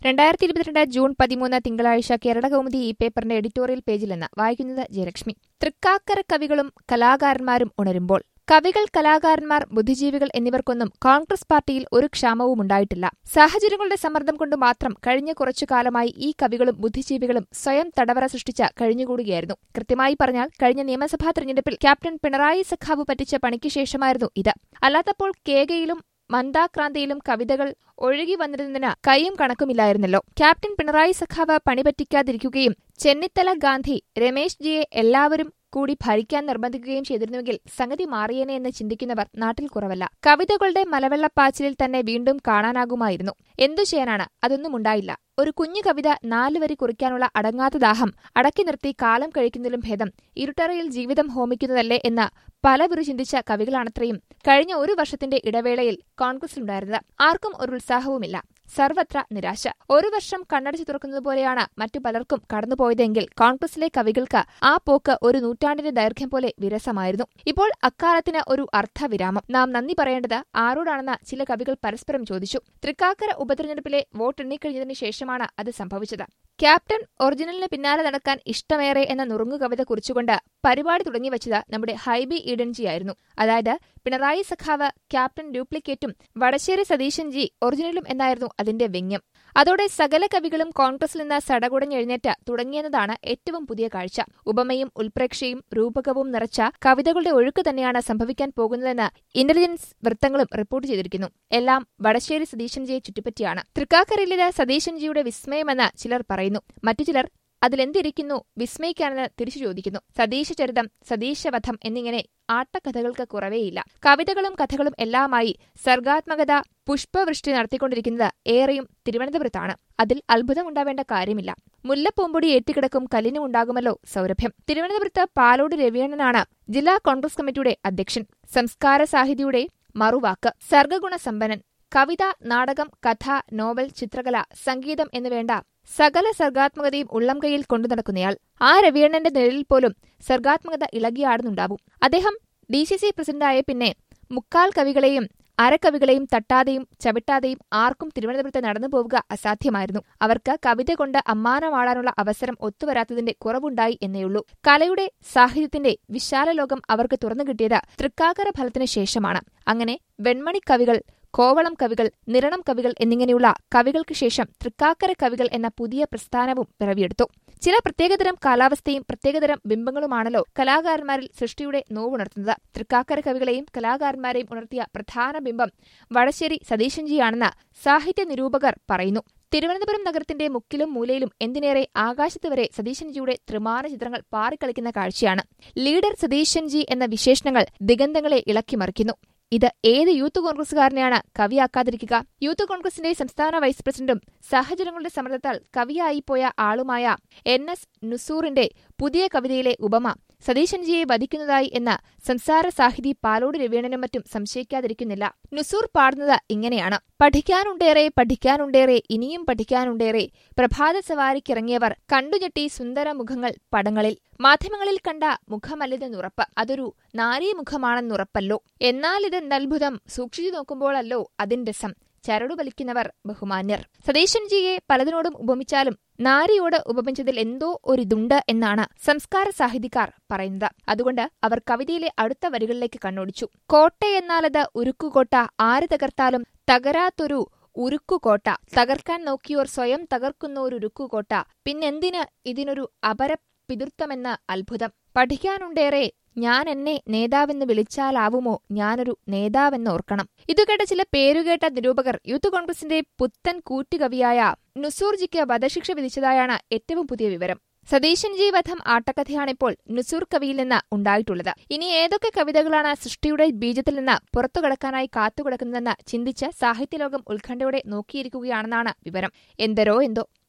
രണ്ടായിരത്തി ഇരുപത്തിരണ്ട് ജൂൺ പതിമൂന്ന് തിങ്കളാഴ്ച കേരളകൗമുദി ഈ പേപ്പറിന്റെ എഡിറ്റോറിയൽ പേജിൽ നിന്ന് വായിക്കുന്നത് ജയലക്ഷ്മി തൃക്കാക്കര കവികളും കലാകാരന്മാരും ഉണരുമ്പോൾ കവികൾ കലാകാരന്മാർ ബുദ്ധിജീവികൾ എന്നിവർക്കൊന്നും കോൺഗ്രസ് പാർട്ടിയിൽ ഒരു ക്ഷാമവും ഉണ്ടായിട്ടില്ല സാഹചര്യങ്ങളുടെ സമ്മർദ്ദം കൊണ്ട് മാത്രം കഴിഞ്ഞ കുറച്ചു കാലമായി ഈ കവികളും ബുദ്ധിജീവികളും സ്വയം തടവറ സൃഷ്ടിച്ച കഴിഞ്ഞുകൂടുകയായിരുന്നു കൃത്യമായി പറഞ്ഞാൽ കഴിഞ്ഞ നിയമസഭാ തെരഞ്ഞെടുപ്പിൽ ക്യാപ്റ്റൻ പിണറായി സഖാവ് പറ്റിച്ച പണിക്ക് ശേഷമായിരുന്നു ഇത് അല്ലാത്തപ്പോൾ കേകയിലും മന്ദാക്രാന്തിയിലും കവിതകൾ ഒഴുകി വന്നിരുന്നതിന് കൈയും കണക്കുമില്ലായിരുന്നല്ലോ ക്യാപ്റ്റൻ പിണറായി സഖാവ് പണിപറ്റിക്കാതിരിക്കുകയും ചെന്നിത്തല ഗാന്ധി രമേശ് ജിയെ എല്ലാവരും കൂടി ഭരിക്കാൻ നിർബന്ധിക്കുകയും ചെയ്തിരുന്നുവെങ്കിൽ സംഗതി മാറിയേനെ എന്ന് ചിന്തിക്കുന്നവർ നാട്ടിൽ കുറവല്ല കവിതകളുടെ മലവെള്ളപ്പാച്ചിലിൽ തന്നെ വീണ്ടും കാണാനാകുമായിരുന്നു എന്തു ചെയ്യാനാണ് അതൊന്നും ഉണ്ടായില്ല ഒരു കുഞ്ഞു കവിത നാലുവരി കുറിക്കാനുള്ള അടങ്ങാത്ത ദാഹം അടക്കി നിർത്തി കാലം കഴിക്കുന്നതിലും ഭേദം ഇരുട്ടറയിൽ ജീവിതം ഹോമിക്കുന്നതല്ലേ എന്ന് പലവരും ചിന്തിച്ച കവികളാണത്രയും കഴിഞ്ഞ ഒരു വർഷത്തിന്റെ ഇടവേളയിൽ കോൺഗ്രസിലുണ്ടായിരുന്നത് ആർക്കും ഒരു ഉത്സാഹവുമില്ല സർവത്ര നിരാശ ഒരു വർഷം കണ്ണടച്ചു തുറക്കുന്നത് പോലെയാണ് മറ്റു പലർക്കും കടന്നുപോയതെങ്കിൽ കോൺഗ്രസിലെ കവികൾക്ക് ആ പോക്ക് ഒരു നൂറ്റാണ്ടിന്റെ ദൈർഘ്യം പോലെ വിരസമായിരുന്നു ഇപ്പോൾ അക്കാലത്തിന് ഒരു അർത്ഥവിരാമം നാം നന്ദി പറയേണ്ടത് ആരോടാണെന്ന് ചില കവികൾ പരസ്പരം ചോദിച്ചു തൃക്കാക്കര ഉപതെരഞ്ഞെടുപ്പിലെ വോട്ട് എണ്ണിക്കഴിഞ്ഞതിന് ശേഷമാണ് അത് സംഭവിച്ചത് ക്യാപ്റ്റൻ ഒറിജിനലിന് പിന്നാലെ നടക്കാൻ ഇഷ്ടമേറെ എന്ന നുറുങ്ങു കവിത കുറിച്ചുകൊണ്ട് പരിപാടി തുടങ്ങിവച്ചത് നമ്മുടെ ഹൈബി ഈഡൻജിയായിരുന്നു അതായത് പിണറായി സഖാവ് ക്യാപ്റ്റൻ ഡ്യൂപ്ലിക്കേറ്റും വടശ്ശേരി സതീശൻ ജി ഒറിജിനലും എന്നായിരുന്നു അതിന്റെ വ്യംഗ്യം അതോടെ സകല കവികളും കോൺഗ്രസിൽ നിന്ന് സടകുടഞ്ഞെഴുന്നേറ്റ് തുടങ്ങിയെന്നതാണ് ഏറ്റവും പുതിയ കാഴ്ച ഉപമയും ഉൽപ്രേക്ഷയും രൂപകവും നിറച്ച കവിതകളുടെ ഒഴുക്ക് തന്നെയാണ് സംഭവിക്കാൻ പോകുന്നതെന്ന് ഇന്റലിജൻസ് വൃത്തങ്ങളും റിപ്പോർട്ട് ചെയ്തിരിക്കുന്നു എല്ലാം വടശ്ശേരി സതീശൻ ജിയെ ചുറ്റിപ്പറ്റിയാണ് തൃക്കാക്കരയിലെ സതീശൻ ജിയുടെ വിസ്മയമെന്ന് ചിലർ പറയുന്നു മറ്റു ചിലർ അതിലെന്തിരിക്കുന്നു വിസ്മയിക്കാനെന്ന് തിരിച്ചു ചോദിക്കുന്നു സതീശചരിതം സതീശവധം എന്നിങ്ങനെ ആട്ടക്കഥകൾക്ക് കുറവേയില്ല കവിതകളും കഥകളും എല്ലാമായി സർഗാത്മകത പുഷ്പവൃഷ്ടി നടത്തിക്കൊണ്ടിരിക്കുന്നത് ഏറെയും തിരുവനന്തപുരത്താണ് അതിൽ അത്ഭുതമുണ്ടാവേണ്ട കാര്യമില്ല മുല്ലപ്പൂമ്പൊടി ഏറ്റിക്കിടക്കും കല്ലിനും ഉണ്ടാകുമല്ലോ സൗരഭ്യം തിരുവനന്തപുരത്ത് പാലോട് രവിയണ്ണനാണ് ജില്ലാ കോൺഗ്രസ് കമ്മിറ്റിയുടെ അധ്യക്ഷൻ സംസ്കാര സാഹിതിയുടെ മറുവാക്ക് സർഗഗുണസമ്പന്നൻ കവിത നാടകം കഥ നോവൽ ചിത്രകല സംഗീതം എന്നുവേണ്ട സകല സർഗാത്മകതയും ഉള്ളം കൈയിൽ കൊണ്ടു നടക്കുന്നയാൾ ആ രവിയണ്ണന്റെ നിഴലിൽ പോലും സർഗാത്മകത ഇളകിയാടുന്നുണ്ടാവും അദ്ദേഹം ഡി സി സി പ്രസിഡന്റായ പിന്നെ മുക്കാൽ കവികളെയും അരക്കവികളെയും തട്ടാതെയും ചവിട്ടാതെയും ആർക്കും തിരുവനന്തപുരത്ത് നടന്നു പോവുക അസാധ്യമായിരുന്നു അവർക്ക് കവിത കൊണ്ട് അമ്മാനമാടാനുള്ള അവസരം ഒത്തുവരാത്തതിന്റെ കുറവുണ്ടായി എന്നേയുള്ളൂ കലയുടെ സാഹിത്യത്തിന്റെ വിശാല ലോകം അവർക്ക് തുറന്നു കിട്ടിയത് തൃക്കാക്കര ഫലത്തിനു ശേഷമാണ് അങ്ങനെ വെൺമണി കവികൾ കോവളം കവികൾ നിരണം കവികൾ എന്നിങ്ങനെയുള്ള കവികൾക്ക് ശേഷം തൃക്കാക്കര കവികൾ എന്ന പുതിയ പ്രസ്ഥാനവും പിറവിയെടുത്തു ചില പ്രത്യേകതരം കാലാവസ്ഥയും പ്രത്യേകതരം ബിംബങ്ങളുമാണല്ലോ കലാകാരന്മാരിൽ സൃഷ്ടിയുടെ നോവുണർത്തുന്നത് തൃക്കാക്കര കവികളെയും കലാകാരന്മാരെയും ഉണർത്തിയ പ്രധാന ബിംബം വടശ്ശേരി സതീശൻജിയാണെന്ന് സാഹിത്യ നിരൂപകർ പറയുന്നു തിരുവനന്തപുരം നഗരത്തിന്റെ മുക്കിലും മൂലയിലും എന്തിനേറെ ആകാശത്ത് വരെ സതീശൻജിയുടെ ത്രിമാന ചിത്രങ്ങൾ പാറിക്കളിക്കുന്ന കാഴ്ചയാണ് ലീഡർ സതീശൻജി എന്ന വിശേഷണങ്ങൾ ദിഗന്തങ്ങളെ ഇളക്കിമറിക്കുന്നു ഇത് ഏത് യൂത്ത് കോൺഗ്രസുകാരനെയാണ് കവിയാക്കാതിരിക്കുക യൂത്ത് കോൺഗ്രസിന്റെ സംസ്ഥാന വൈസ് പ്രസിഡന്റും സാഹചര്യങ്ങളുടെ സമ്മർദ്ദത്താൽ കവിയായിപ്പോയ ആളുമായ എൻ എസ് നുസൂറിന്റെ പുതിയ കവിതയിലെ ഉപമ സതീശൻജിയെ വധിക്കുന്നതായി എന്ന സംസാര സാഹിതി പാലോട് രവീണനും മറ്റും സംശയിക്കാതിരിക്കുന്നില്ല നുസൂർ പാടുന്നത് ഇങ്ങനെയാണ് പഠിക്കാനുണ്ടേറെ പഠിക്കാനുണ്ടേറെ ഇനിയും പഠിക്കാനുണ്ടേറെ പ്രഭാത സവാരിക്കിറങ്ങിയവർ കണ്ടുഞെട്ടി സുന്ദര മുഖങ്ങൾ പടങ്ങളിൽ മാധ്യമങ്ങളിൽ കണ്ട മുഖമല്ലിതെന്നുറപ്പ് അതൊരു നാരീമുഖമാണെന്നുറപ്പല്ലോ എന്നാൽ ഇതെന്തത്ഭുതം സൂക്ഷിച്ചു നോക്കുമ്പോഴല്ലോ അതിൻ രസം ചരടു വലിക്കുന്നവർ ബഹുമാന്യർ സതീശൻജിയെ പലതിനോടും ഉപമിച്ചാലും നാരിയോട് ഉപമിച്ചതിൽ എന്തോ ഒരിതുണ്ട് എന്നാണ് സംസ്കാര സാഹിത്യക്കാർ പറയുന്നത് അതുകൊണ്ട് അവർ കവിതയിലെ അടുത്ത വരികളിലേക്ക് കണ്ണോടിച്ചു കോട്ടയെന്നാലത് ഉരുക്കുകോട്ട ആര് തകർത്താലും തകരാത്തൊരു ഉരുക്കുകോട്ട തകർക്കാൻ നോക്കിയോർ സ്വയം തകർക്കുന്നൊരുരുക്കുകോട്ട പിന്നെന്തിന് ഇതിനൊരു അപര പിതൃത്വമെന്ന് അത്ഭുതം പഠിക്കാനുണ്ടേറെ ഞാൻ എന്നെ നേതാവെന്ന് വിളിച്ചാലാവുമോ ഞാനൊരു നേതാവെന്നോർക്കണം ഇതുകേട്ട ചില പേരുകേട്ട നിരൂപകർ യൂത്ത് കോൺഗ്രസിന്റെ പുത്തൻ കൂറ്റുകവിയായ നുസൂർജിക്ക് വധശിക്ഷ വിധിച്ചതായാണ് ഏറ്റവും പുതിയ വിവരം സതീശൻജി വധം ആട്ടക്കഥയാണിപ്പോൾ നുസൂർ കവിയിൽ നിന്ന് ഉണ്ടായിട്ടുള്ളത് ഇനി ഏതൊക്കെ കവിതകളാണ് സൃഷ്ടിയുടെ ബീജത്തിൽ നിന്ന് പുറത്തുകടക്കാനായി കാത്തുകിടക്കുന്നതെന്ന് ചിന്തിച്ച് സാഹിത്യലോകം ഉത്കണ്ഠയോടെ നോക്കിയിരിക്കുകയാണെന്നാണ് വിവരം എന്തരോ എന്തോ